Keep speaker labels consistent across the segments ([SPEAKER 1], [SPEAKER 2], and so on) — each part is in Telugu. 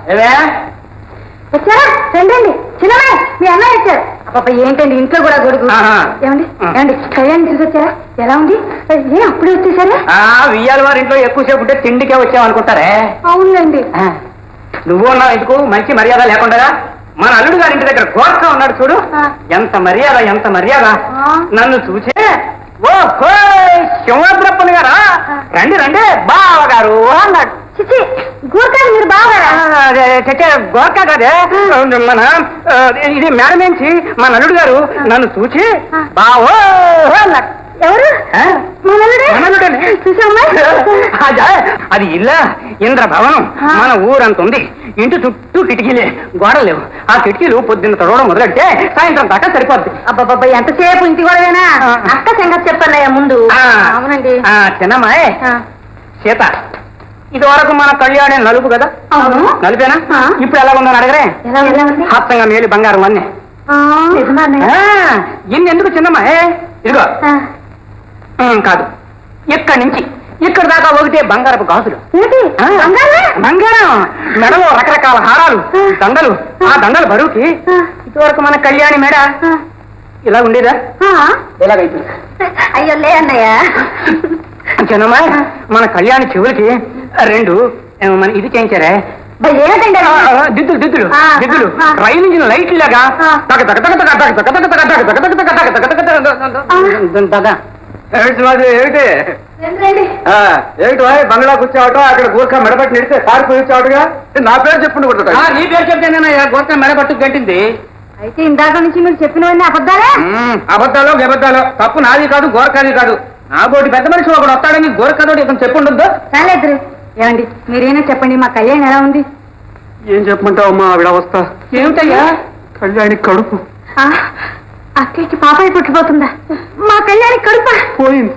[SPEAKER 1] ఏమే
[SPEAKER 2] వచ్చారా రండి చిన్నమ్మాయి మీ అన్నయ్య వచ్చారు అబ్బాబా ఏంటండి ఇంట్లో కూడా గొడుగు
[SPEAKER 1] ఆహా.
[SPEAKER 2] ఏమండి
[SPEAKER 1] ఆ.
[SPEAKER 2] ఏమండి కళ్యాణ్ చూసి వచ్చారా ఎలా ఉంది ఏ అప్పుడే వచ్చేసారా
[SPEAKER 1] ఆ వియ్యాల వారి ఇంట్లో ఎక్కువసేపు ఉంటే తిండికే వచ్చామనుకుంటారే
[SPEAKER 2] అవునండి
[SPEAKER 1] ఆ, నువ్వు ఉన్నావు ఎందుకు మంచి మర్యాద లేకుండా మన అల్లుడు గారి ఇంటి దగ్గర గోర్ఖా ఉన్నాడు చూడు
[SPEAKER 2] ఆ.
[SPEAKER 1] ఎంత మర్యాద ఎంత మర్యాద
[SPEAKER 2] ఆ.
[SPEAKER 1] నన్ను చూసే ఓ హో సింహద్రప్పని గారా రండి రండి బావ గారు అన్నాడు
[SPEAKER 2] చిచి గూర్ఖాలు మీరు బాగా
[SPEAKER 1] ఆ, అదే, చచ్చే, గోర్ఖా కాదే మన ఆ, ఇది మేడం నుంచి మన అల్లుడు గారు నన్ను చూచి
[SPEAKER 2] ఆ.
[SPEAKER 1] బావో అన్నాడు
[SPEAKER 2] ఎవరు
[SPEAKER 1] ఆ?
[SPEAKER 2] మనలుడే
[SPEAKER 1] మనలుడేనే.
[SPEAKER 2] చూసామ్మా
[SPEAKER 1] అదే, అది ఇల్లా ఇంద్ర భవనం
[SPEAKER 2] ఆ.
[SPEAKER 1] మన ఊరంత ఉంది ఇంటి చుట్టూ కిటికీలే గోడలు లేవు ఆ కిటికీలు పొద్దున్న తొడవడం మొదలెడితే సాయంత్రం దాకా సరిపోద్ది
[SPEAKER 2] అబ్బాబ్బా ఎంతసేపు ఇంటి గొడవేనా
[SPEAKER 1] ఆ.
[SPEAKER 2] అక్క సంగతి చెప్పన్నయ్య ముందు
[SPEAKER 1] ఆ.
[SPEAKER 2] అవునండి
[SPEAKER 1] ఆ, చిన్నమ్మాయ్
[SPEAKER 2] ఆ.
[SPEAKER 1] సీత ఇది వరకు మన కళ్యాణి నలుపు కదా
[SPEAKER 2] అవును
[SPEAKER 1] నలిపేనా
[SPEAKER 2] ఆ.
[SPEAKER 1] ఇప్పుడు ఎలా ఉందని అడగరే
[SPEAKER 2] ఎలా ఎలా ఉంది
[SPEAKER 1] హాస్తంగా మేలు బంగారం అన్నీ
[SPEAKER 2] ఆ, నిజమా అన్నయ్య?
[SPEAKER 1] ఇన్ని ఎందుకు చిన్నమ్మా ఇదిగో
[SPEAKER 2] ఆ.
[SPEAKER 1] ఉమ్, కాదు ఇక్కడి నుంచి ఇక్కడ దాకా ఒకటే బంగారపు గాజులు
[SPEAKER 2] ఏంటి
[SPEAKER 1] ఆ,
[SPEAKER 2] బంగారమే?
[SPEAKER 1] బంగారం మెడలో రకరకాల హారాలు
[SPEAKER 2] ఆ.
[SPEAKER 1] దండలు ఆ దండలు బరువుకి
[SPEAKER 2] ఆ.
[SPEAKER 1] ఇదివరకు మన కళ్యాణి మేడ
[SPEAKER 2] ఆ.
[SPEAKER 1] ఇలా ఉండేదా
[SPEAKER 2] ఆ.
[SPEAKER 1] ఇలాగైతుంది
[SPEAKER 2] అయ్యో లే అన్నయ్య
[SPEAKER 1] చిన్నమ్మా మన కళ్యాణి చెవులకి రెండు ఏమో మన ఇది చేయించారే
[SPEAKER 2] బా, ఏంటండి
[SPEAKER 1] ఆ,
[SPEAKER 2] అది?
[SPEAKER 1] ఆ, దిద్దులు దిద్దులు
[SPEAKER 2] ఆ,
[SPEAKER 1] దిద్దులు
[SPEAKER 2] ఆ.
[SPEAKER 1] రైలు ఇంజిన్ లైట్ లాగా
[SPEAKER 2] ఆ.
[SPEAKER 1] తగ తగ తగ తగ తగ తగ తగ తగ తగ తగ తగ తగ తగ తగ తగ తగ తగ తగ తగ. ఏమిటి మాది, ఏమిటి
[SPEAKER 2] రండి, రండి.
[SPEAKER 1] ఆ, ఏమిటి వాయ్, బంగ్లాకు వచ్చావట అక్కడ గోర్ఖా మెడబట్టి నిడితే పారిపోయి వచ్చావటగా నా పేరు చెప్పుండి కొట్టుతా నీ పేరు చెప్తేనే గోర్ఖా మెడబట్టు గంటింది
[SPEAKER 2] అయితే ఇందాక నుంచి మీరు చెప్పినవన్నీ అబద్ధాలే
[SPEAKER 1] అబద్ధాలు గబద్ధాలు తప్పు నాది కాదు గోర్ఖాది కాదు నా బోటి పెద్ద మనిషి ఒకడు వస్తాడని గోర్ఖాతోటి ఇతను చెప్పుండొద్దు
[SPEAKER 2] చాలేదు ఏమండి మీరేనా చెప్పండి మా కళ్యాణ్ ఎలా ఉంది
[SPEAKER 3] ఏం చెప్పమంటావు అమ్మా ఆవిడ అవస్థ
[SPEAKER 1] ఏమిటయ్యా
[SPEAKER 3] కళ్యాణి కడుపు
[SPEAKER 2] ఆ, అక్కడికి పాపాయి పుట్టిపోతుందా మా కళ్యాణి కడుప
[SPEAKER 3] పోయింది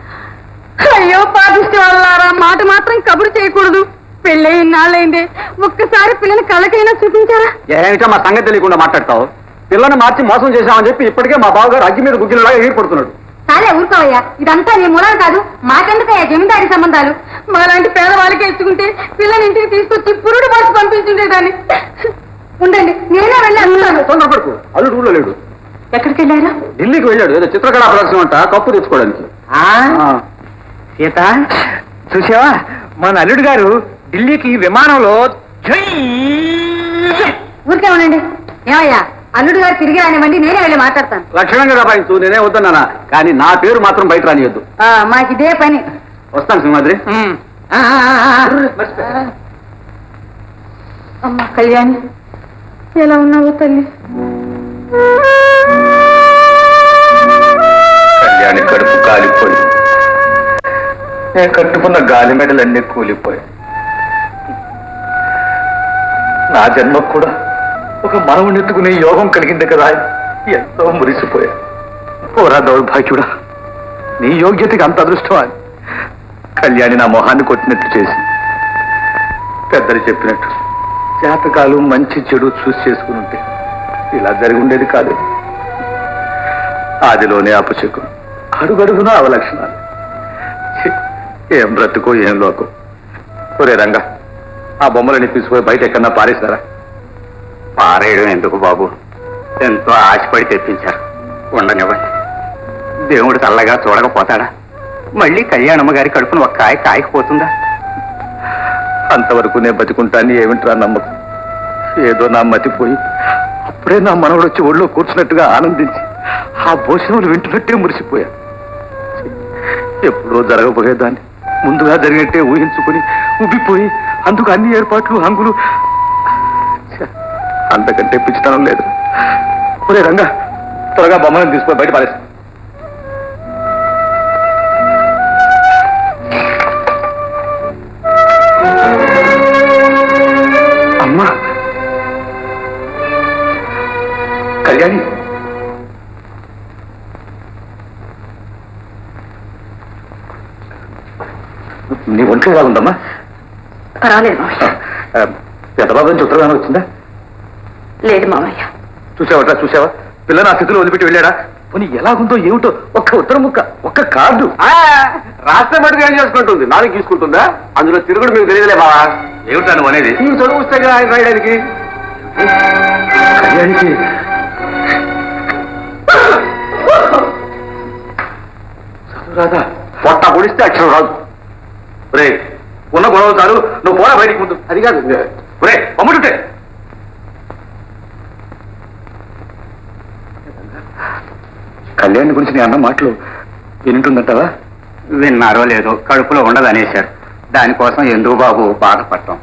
[SPEAKER 2] అయ్యో పాపిష్టి వాళ్ళారా మాట మాత్రం కబురు చేయకూడదు పెళ్ళి ఇన్నాళ్ళైంది ఒక్కసారి పిల్లని కళ్ళకైనా చూపించారా
[SPEAKER 3] ఏమిటో మా సంగతి తెలియకుండా మాట్లాడతావు పిల్లని మార్చి మోసం చేశామని చెప్పి ఇప్పటికే మా బావగారు అగ్గి మీద గుగ్గిలలాగా ఎగిరిపడుతున్నాడు
[SPEAKER 2] చాలే ఊరుకోవయ్యా ఇదంతా నీ మూలాలు కాదు మాకెందుకయ్యా జమీందారి సంబంధాలు మాలాంటి పేదవాళ్ళకి ఎత్తుకుంటే పిల్లని ఇంటికి తీసుకొచ్చి పురుడు పోసి పంపించుండేదాన్ని ఉండండి నేనే వెళ్ళి అడుగుతాను
[SPEAKER 3] తొందరపడుకు అల్లుడు ఊళ్ళో లేడు
[SPEAKER 2] ఎక్కడికి వెళ్ళారా
[SPEAKER 3] ఢిల్లీకి వెళ్ళాడు ఏదో చిత్రకళా ప్రదర్శన అంట కప్పు తెచ్చుకోవడానికి
[SPEAKER 1] ఆ?
[SPEAKER 3] ఆ.
[SPEAKER 1] సీత చూసావా మన అల్లుడు గారు ఢిల్లీకి విమానంలో జై!
[SPEAKER 2] ఊరికే ఉండండి ఏమయ్యా అల్లుడు గారు తిరిగి రానివ్వండి నేనే వెళ్ళి మాట్లాడతాను
[SPEAKER 3] లక్షణంగా దబాయించు నేనే వద్దన్నానా కానీ నా పేరు మాత్రం బయట రానియద్దు
[SPEAKER 2] ఆ, మాకిదే పని
[SPEAKER 3] వస్తాను సింహాద్రి
[SPEAKER 1] ఉమ్. ఆ, ఆ, ఆ, ఆ.
[SPEAKER 2] అమ్మ కళ్యాణి ఎలా ఉన్నావు తల్లి
[SPEAKER 3] కళ్యాణి కడుపు కాలిపోయి నేను కట్టుకున్న గాలి మెడలన్నీ కూలిపోయి నా జన్మకు కూడా ఒక మనవుని ఎత్తుకునే యోగం కలిగింది కదా ఎంతో మురిసిపోయా పోరా దౌర్భాగ్యుడా నీ యోగ్యతకి అంత అదృష్టం అని కళ్యాణి నా మొహాన్ని కొట్టినట్టు చేసి పెద్దలు చెప్పినట్టు జాతకాలు మంచి చెడు చూసి చేసుకుని ఉంటే ఇలా జరిగి ఉండేది కాదు ఆదిలోనే అపశకుం అడుగడుగునా అవలక్షణాలు ఛీ, ఏం బ్రతుకో ఏం లోకం ఒరే రంగా ఆ బొమ్మలని తీసుకుపోయి బయట ఎక్కడన్నా పారేస్తారా
[SPEAKER 4] పారేయడం ఎందుకు బాబు ఎంతో ఆశపడి తెప్పించారు ఉండనివ్వండి దేవుడు చల్లగా చూడకపోతాడా మళ్ళీ కళ్యాణమ్మ గారి కడుపున ఒక కాయ కాయకపోతుందా
[SPEAKER 3] అంతవరకు నేను బతుకుంటాను ఏమిట్రా నమ్మకం ఏదో నా మతిపోయి అప్పుడే నా మనవడు వచ్చి ఒళ్ళో కూర్చున్నట్టుగా ఆనందించి ఆ భోజనములు వింటున్నట్టే మురిసిపోయా ఛీ, ఎప్పుడో జరగబోయేదాన్ని ముందుగా జరిగినట్టే ఊహించుకుని ఉబ్బిపోయి అందుకు అన్ని ఏర్పాట్లు హంగులు ఛ, అంతకంటే పిచ్చితనం లేదు ఒరే రంగా త్వరగా బొమ్మలను తీసుకుని బయట పారేస్తా అమ్మా కళ్యాణి నీ ఒంట్లో ఎలా ఉందమ్మా
[SPEAKER 2] పర్వాలేదు
[SPEAKER 3] పెద్దబాబు నుంచి ఉత్తరగానే వచ్చిందా
[SPEAKER 2] లేదు మామయ్య
[SPEAKER 3] చూసావట చూసావా పిల్ల నా స్థితిలో వదిలిపెట్టి వెళ్ళాడా పోనీ ఎలాగుందో ఏమిటో ఒక్క ఉత్తరం ముక్క ఒక్క కార్డు
[SPEAKER 4] రాష్ట్రం మటుకు ఏం చేసుకుంటుంది నాలుగు తీసుకుంటుందా అందులో తిరుగుడు మీకు తెలియదులే బావా
[SPEAKER 3] ఏమిటా నువ్వు అనేది
[SPEAKER 1] నీకు చదువు వస్తే ఆయన రాయడానికి
[SPEAKER 3] కళ్యాణికి చదువు రాదా పొట్ట పొడిస్తే అక్షరం రాదు రే ఉన్న గొడవ చాలు నువ్వు పోరా బయటికి ముందు
[SPEAKER 1] అది కాదు
[SPEAKER 3] రే పమ్ముంటుంటే కళ్యాణ్ గురించి నీ అన్న మాటలు వింటుందంటావా
[SPEAKER 4] విన్నారో లేదో కడుపులో ఉండదు అనేశారు దానికోసం ఎందుకు బాబు బాధపడటం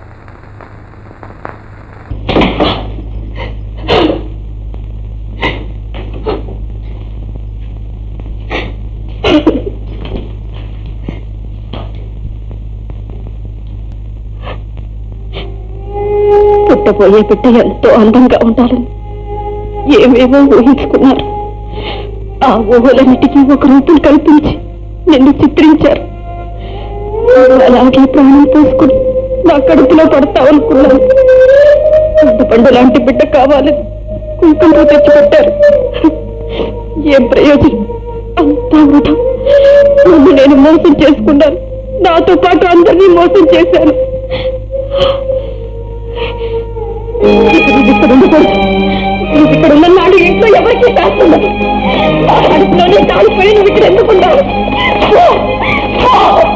[SPEAKER 2] పుట్టబోయే బిడ్డ ఎంతో అందంగా ఉండాలని ఏమేమో ఊహించుకున్నారు ఆ ఊహలన్నిటికీ ఒక రూపం కల్పించి నిన్ను చిత్రించారు అలాగే ప్రాణం పోసుకుని నా కడుపులో పడతావనుకున్నాను పండు లాంటి బిడ్డ కావాలని కుంకుమ తెచ్చిపెట్టారు ఏం ప్రయోజనం అంతా వృధా నన్ను నేను మోసం చేసుకున్నాను నాతో పాటు అందరినీ మోసం చేశాను ఇక్కడ ఇక్కడ ఉండకూడదు నువ్వు ఇక్కడ ఉన్న నాడు ఇంట్లో ఎవరికి కాకుండా అడుపులోనే తాడిపోయి నువ్వు ఇక్కడ ఎందుకున్నావు పో! పో!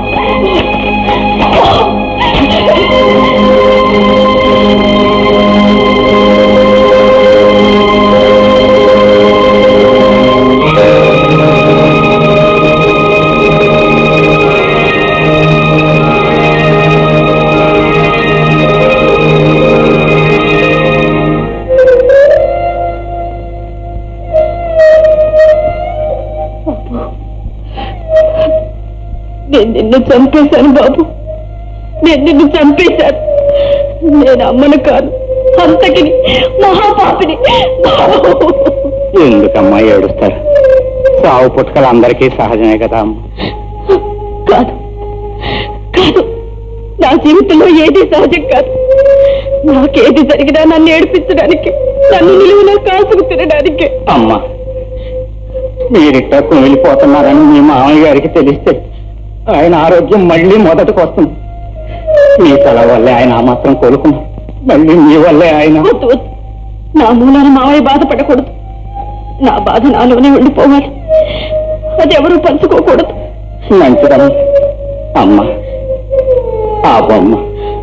[SPEAKER 2] నేను నిన్ను చంపేశాను బాబు నేను నిన్ను చంపేశాను నేను అమ్మను కాదు అంతకిని మహాపాపిని
[SPEAKER 4] ఎందుకమ్మా ఏడుస్తారు సావు పుట్టుకలు అందరికీ సహజమే కదా అమ్మ
[SPEAKER 2] కాదు కాదు నా జీవితంలో ఏది సహజం కాదు నాకేది జరిగినా నన్ను ఏడిపించడానికి నన్ను నిలువున కాసుకు తినడానికి
[SPEAKER 4] అమ్మా మీరిట్లా కుమిలిపోతున్నారని మీ మామయ్య గారికి తెలిస్తే ఆయన ఆరోగ్యం మళ్ళీ మొదటికి వస్తుంది మీ తల వల్లే ఆయన ఆ మాత్రం కోలుకున్నారు మళ్ళీ మీ వల్లే ఆయన
[SPEAKER 2] వద్దు వద్దు నా మూలాన మావయ్య బాధపడకూడదు నా బాధ నాలోనే ఉండిపోవాలి అది ఎవరూ పంచుకోకూడదు
[SPEAKER 4] మంచిదమ్మ అమ్మ పాపమ్మ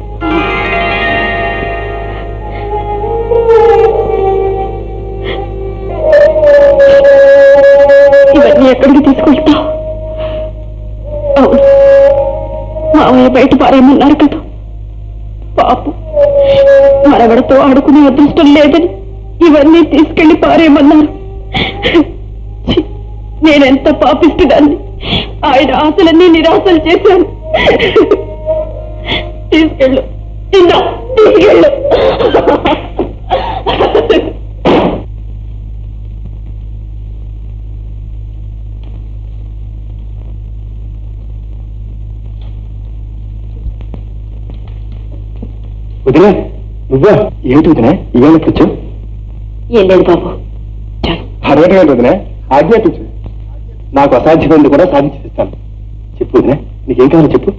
[SPEAKER 2] ఇవన్నీ ఎక్కడికి తీసుకెళ్తావు అవును మావయ్య బయట పారేయమన్నారు కదా పాపం మనవడితో ఆడుకునే అదృష్టం లేదని ఇవన్నీ తీసుకెళ్లి పారేయమన్నారు ఛీ, నేనెంత పాపిస్తుడాన్ని ఆయన ఆశలన్నీ నిరాశలు చేశాను తీసుకెళ్ళు ఇందా తీసుకెళ్ళు
[SPEAKER 3] వదిలే నువ్వా ఏమిటి వదిలే ఇవాళ కూర్చో
[SPEAKER 2] ఏం లేదు బాబు చాలు
[SPEAKER 3] అరవై వదిలే ఆజ్ఞాపించు నాకు అసాధ్యమైంది కూడా సాధించి ఇస్తాను చెప్పు వదిలే నీకేం కావాలో చెప్పు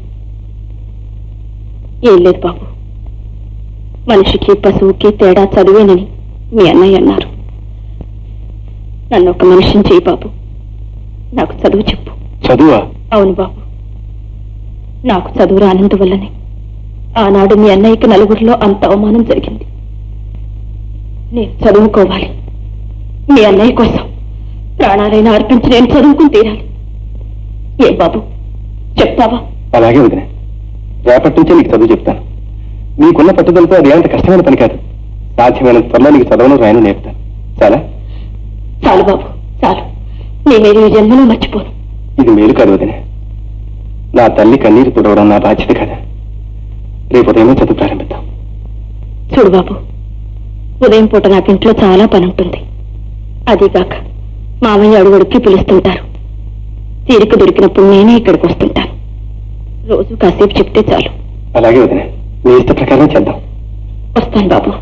[SPEAKER 2] ఏం లేదు బాబు మనిషికి పశువుకి తేడా చదివేనని మీ అన్నయ్య అన్నారు నన్ను ఒక మనిషిని చేయి బాబు నాకు చదువు చెప్పు
[SPEAKER 3] చదువా
[SPEAKER 2] అవును బాబు నాకు చదువు రానందువల్లనే ఆనాడు మీ అన్నయ్యకి నలుగురిలో అంత అవమానం జరిగింది నేను చదువుకోవాలి మీ అన్నయ్య కోసం ప్రాణాలైనా అర్పించి నేను చదువుకుని తీరాలి ఏ బాబు చెప్తావా
[SPEAKER 3] అలాగే వదిలే రేపటి నుంచే నీకు చదువు చెప్తాను నీకున్న పట్టుదలతో అది ఏమంత కష్టమైన పని కాదు సాధ్యమైన త్వరలో నీకు చదవను రాయను నేర్పుతాను చాలా
[SPEAKER 2] చాలు బాబు చాలు నేనేది ఈ జన్మలో మర్చిపోను
[SPEAKER 3] ఇది మేలు కాదు వదిలే నా తల్లి కన్నీరు తుడవడం నా బాధ్యత కదా రేపు ఉదయమే చదువు ప్రారంభిద్దాం
[SPEAKER 2] చూడు బాబు ఉదయం పూట నాకు ఇంట్లో చాలా పని ఉంటుంది అదీగాక మామయ్య అడుగుడికి పిలుస్తుంటారు తీరిక దొరికినప్పుడు నేనే ఇక్కడికి వస్తుంటాను రోజు కాసేపు చెప్తే చాలు
[SPEAKER 3] అలాగే వదిలే మీ ఇష్ట ప్రకారం చేద్దాం
[SPEAKER 2] వస్తాను బాబు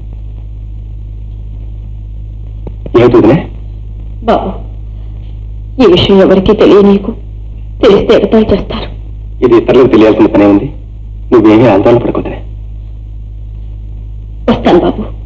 [SPEAKER 3] ఏమిటి వదిలే
[SPEAKER 2] బాబు ఈ విషయం ఎవరికీ తెలియనీకు తెలిస్తే ఎగతాలు చేస్తారు
[SPEAKER 3] ఇది ఇతరులకు తెలియాల్సిన పనే ఉంది నువ్వేమీ ఆందోళన పడకొద్దునే
[SPEAKER 2] వస్తాను బాబు